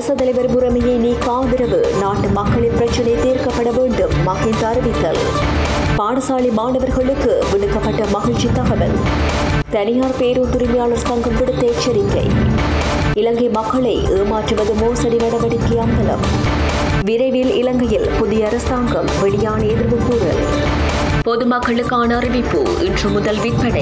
அரசு தலைவர் முறைமையை நீக்க ஆதரவு நாட்டு மக்களின் பிரச்சினை தீர்க்கப்பட வேண்டும் மகிந்த அறிவித்தல் பாடசாலை மாணவர்களுக்கு விடுக்கப்பட்ட மகிழ்ச்சி தகவல் தனியார் பேருந்துரிமையாளர் சங்கம் விடுத்த எச்சரிக்கை இலங்கை மக்களை ஏமாற்றுவது மோசடி நடவடிக்கை அம்பலம் விரைவில் இலங்கையில் புதிய அரசாங்கம் வெளியான எதிர்ப்பு கூறல் பொதுமக்களுக்கான அறிவிப்பு இன்று முதல் விற்பனை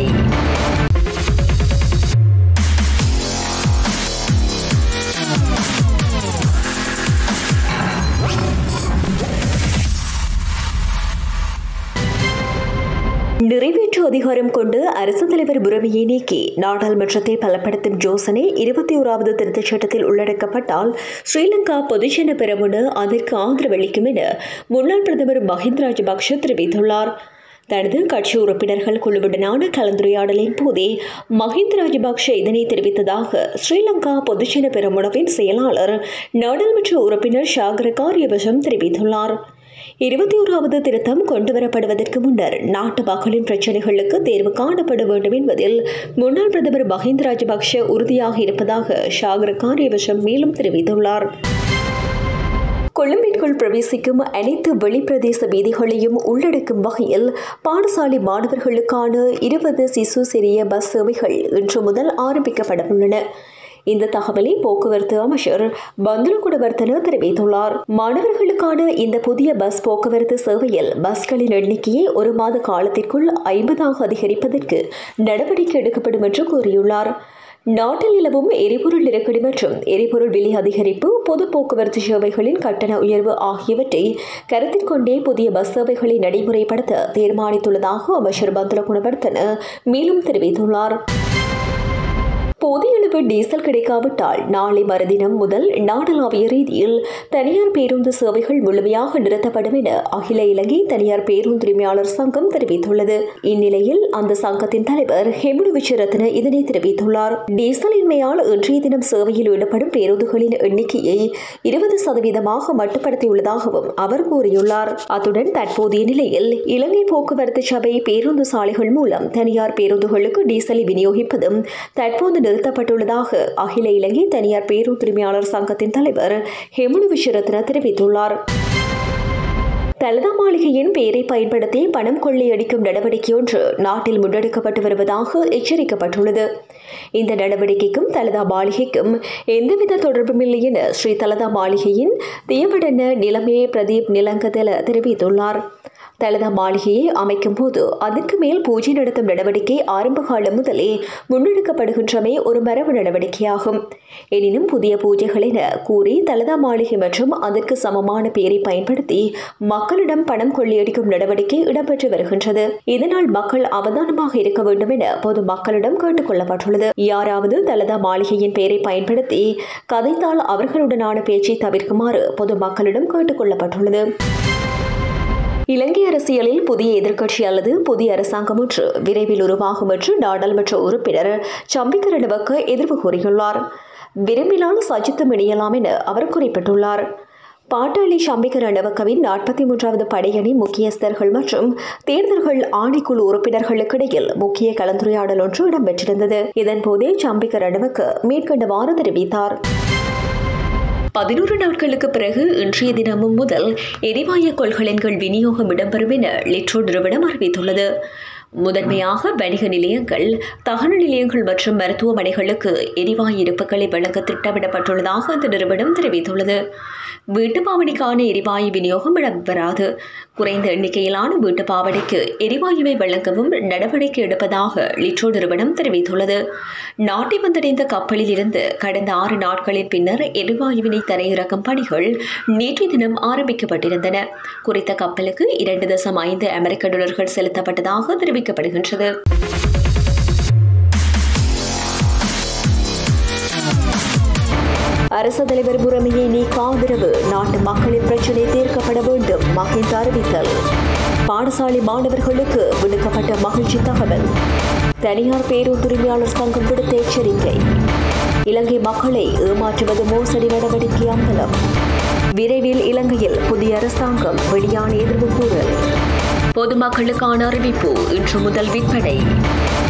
நிறைவேற்று அதிகாரம் கொண்டு அரசு தலைவர் முறைமையை நீக்கி நாடாளுமன்றத்தை பலப்படுத்தும் யோசனை இருபத்தி ஓராவது திருத்தச் சட்டத்தில் உள்ளடக்கப்பட்டால் ஸ்ரீலங்கா பொதுஜன பெரமுன அதற்கு ஆதரவளிக்கும் என முன்னாள் பிரதமர் மஹிந்த ராஜபக்ஷ தெரிவித்துள்ளார் தனது கட்சி உறுப்பினர்கள் குழுவுடனான கலந்துரையாடலின் போதே மஹிந்த ராஜபக்ஷ இதனை தெரிவித்ததாக ஸ்ரீலங்கா பொதுஜன பெரமுனவின் செயலாளர் நாடாளுமன்ற உறுப்பினர் ஷாகர காரியவசம் தெரிவித்துள்ளார் இருபத்தி ஓராவது திருத்தம் கொண்டுவரப்படுவதற்கு முன்னர் நாட்டு மக்களின் பிரச்சினைகளுக்கு தேர்வு காணப்பட வேண்டும் என்பதில் முன்னாள் பிரதமர் மஹிந்த ராஜபக்ஷ உறுதியாக இருப்பதாக ஷாகர காரியவசம் மேலும் தெரிவித்துள்ளார் கொழும்பிற்குள் பிரவேசிக்கும் அனைத்து வெளிப்பிரதேச வீதிகளையும் உள்ளடக்கும் வகையில் பாடசாலை மாணவர்களுக்கான இருபது சிசு சிறிய பஸ் சேவைகள் இன்று முதல் ஆரம்பிக்கப்படவுள்ளன இந்த தகவலை போக்குவரத்து அமைச்சர் பந்துல குடவர்த்தன தெரிவித்துள்ளார் மாணவர்களுக்கான இந்த புதிய பஸ் போக்குவரத்து சேவையில் பஸ்களின் எண்ணிக்கையை ஒரு மாத காலத்திற்குள் ஐம்பதாக அதிகரிப்பதற்கு நடவடிக்கை எடுக்கப்படும் என்று கூறியுள்ளார் நாட்டில் நிலவும் எரிபொருள் நெருக்கடி மற்றும் எரிபொருள் விலை அதிகரிப்பு பொது போக்குவரத்து சேவைகளின் கட்டண உயர்வு ஆகியவற்றை கருத்தில் கொண்டே புதிய பஸ் சேவைகளை நடைமுறைப்படுத்த தீர்மானித்துள்ளதாக அமைச்சர் பந்துல குணவர்த்தன மேலும் தெரிவித்துள்ளார் போதிய அளவு டீசல் கிடைக்காவிட்டால் நாளை மறுதினம் முதல் நாடளாவிய ரீதியில் தனியார் பேருந்து சேவைகள் முழுமையாக நிறுத்தப்படும் என அகில இலங்கை தனியார் பேருந்துரிமையாளர் சங்கம் தெரிவித்துள்ளது இந்நிலையில் அந்த சங்கத்தின் தலைவர் ஹெமுடு விச்சரத்ன இதனை தெரிவித்துள்ளார் டீசல் இன்மையால் இன்றைய தினம் சேவையில் ஈடுபடும் பேருந்துகளின் எண்ணிக்கையை இருபது சதவீதமாக மட்டுப்படுத்தியுள்ளதாகவும் அவர் கூறியுள்ளார் அத்துடன் தற்போதைய நிலையில் இலங்கை போக்குவரத்து சபை பேருந்து சாலைகள் மூலம் தனியார் பேருந்துகளுக்கு டீசலை விநியோகிப்பதும் தற்போது நிறுத்தப்பட்டுள்ளதாக அகில இலங்கை தனியார் பேருந்துரிமையாளர் சங்கத்தின் தலைவர் ஹெமுடு விஸ்வரத்ன தெரிவித்துள்ளார் தலதா மாளிகையின் பெயரை பயன்படுத்தி பணம் கொள்ளையடிக்கும் நடவடிக்கை ஒன்று நாட்டில் முன்னெடுக்கப்பட்டு வருவதாக எச்சரிக்கப்பட்டுள்ளது இந்த நடவடிக்கைக்கும் தலதா மாளிகைக்கும் எந்தவித தொடர்பும் இல்லை என ஸ்ரீ தலதா மாளிகையின் தேவடன நிலைமையை பிரதீப் நிலங்கதல தெரிவித்துள்ளார் தலதா மாளிகையை அமைக்கும் போது அதற்கு மேல் பூஜை நடத்தும் நடவடிக்கை ஆரம்ப காலம் முதலே முன்னெடுக்கப்படுகின்றமை ஒரு மரபு நடவடிக்கையாகும் எனினும் புதிய பூஜைகள் என கூறி தலதா மாளிகை மற்றும் அதற்கு சமமான பெயரை பயன்படுத்தி மக்களிடம் பணம் கொள்ளையடிக்கும் நடவடிக்கை இடம்பெற்று வருகின்றது இதனால் மக்கள் அவதானமாக இருக்க வேண்டும் என பொது மக்களிடம் கேட்டுக் கொள்ளப்பட்டுள்ளது யாராவது தலதா மாளிகையின் பெயரை பயன்படுத்தி கதைத்தால் அவர்களுடனான பேச்சை தவிர்க்குமாறு பொது மக்களிடம் கேட்டுக் கொள்ளப்பட்டுள்ளது இலங்கை அரசியலில் புதிய எதிர்க்கட்சி அல்லது புதிய அரசாங்கம் ஒன்று விரைவில் உருவாகும் என்று நாடாளுமன்ற உறுப்பினர் சம்பிக்க ரணவக்க எதிர்ப்பு கூறியுள்ளார் விரும்பினால் சஜித்தும் இணையலாம் என அவர் குறிப்பிட்டுள்ளார் பாட்டாளி சம்பிக்க ரணவக்கவின் நாற்பத்தி மூன்றாவது படையணி முக்கியஸ்தர்கள் மற்றும் தேர்தல்கள் ஆணைக்குழு உறுப்பினர்களுக்கிடையில் முக்கிய கலந்துரையாடல் ஒன்று இடம்பெற்றிருந்தது இதன்போதே சம்பிக்க ரணவக்க மேற்கண்டவாறு தெரிவித்தார் பதினோரு நாட்களுக்கு பிறகு இன்றைய தினமும் முதல் எரிவாயு கொள்கலன்கள் விநியோகம் இடம்பெறும் என லிட்ரோ நிறுவனம் அறிவித்துள்ளது முதன்மையாக வணிக நிலையங்கள் தகன நிலையங்கள் மற்றும் மருத்துவமனைகளுக்கு எரிவாயு இருப்புகளை வழங்க திட்டமிடப்பட்டுள்ளதாக அந்த நிறுவனம் தெரிவித்துள்ளது வீட்டுப்பாவனைக்கான எரிவாயு விநியோகம் இடம்பெறாது குறைந்த எண்ணிக்கையிலான வீட்டுப்பாவனைக்கு எரிவாயுவை வழங்கவும் நடவடிக்கை எடுப்பதாக லிட்ரோ நிறுவனம் தெரிவித்துள்ளது நாட்டை வந்தடைந்த கப்பலில் இருந்து கடந்த ஆறு நாட்களின் பின்னர் எரிவாயுவினை தரையிறக்கும் பணிகள் நேற்றைய தினம் ஆரம்பிக்கப்பட்டிருந்தன குறித்த கப்பலுக்கு இரண்டு தசம் ஐந்து அமெரிக்க டாலர்கள் செலுத்தப்பட்டதாக தெரிவிக்கப்படுகின்றது அரசு தலைவர் முறைமையை நீக்க ஆதரவு நாட்டு மக்களின் பிரச்சினை தீர்க்கப்பட வேண்டும் மகிந்த அறிவித்தல் பாடசாலை மாணவர்களுக்கு விடுக்கப்பட்ட மகிழ்ச்சி தகவல் தனியார் பேருந்துரிமையாளர் சங்கம் விடுத்த எச்சரிக்கை இலங்கை மக்களை ஏமாற்றுவது மோசடி நடவடிக்கை அம்பலம் விரைவில் இலங்கையில் புதிய அரசாங்கம் வெளியான எதிர்ப்பு கூறல் பொதுமக்களுக்கான அறிவிப்பு இன்று முதல் விற்பனை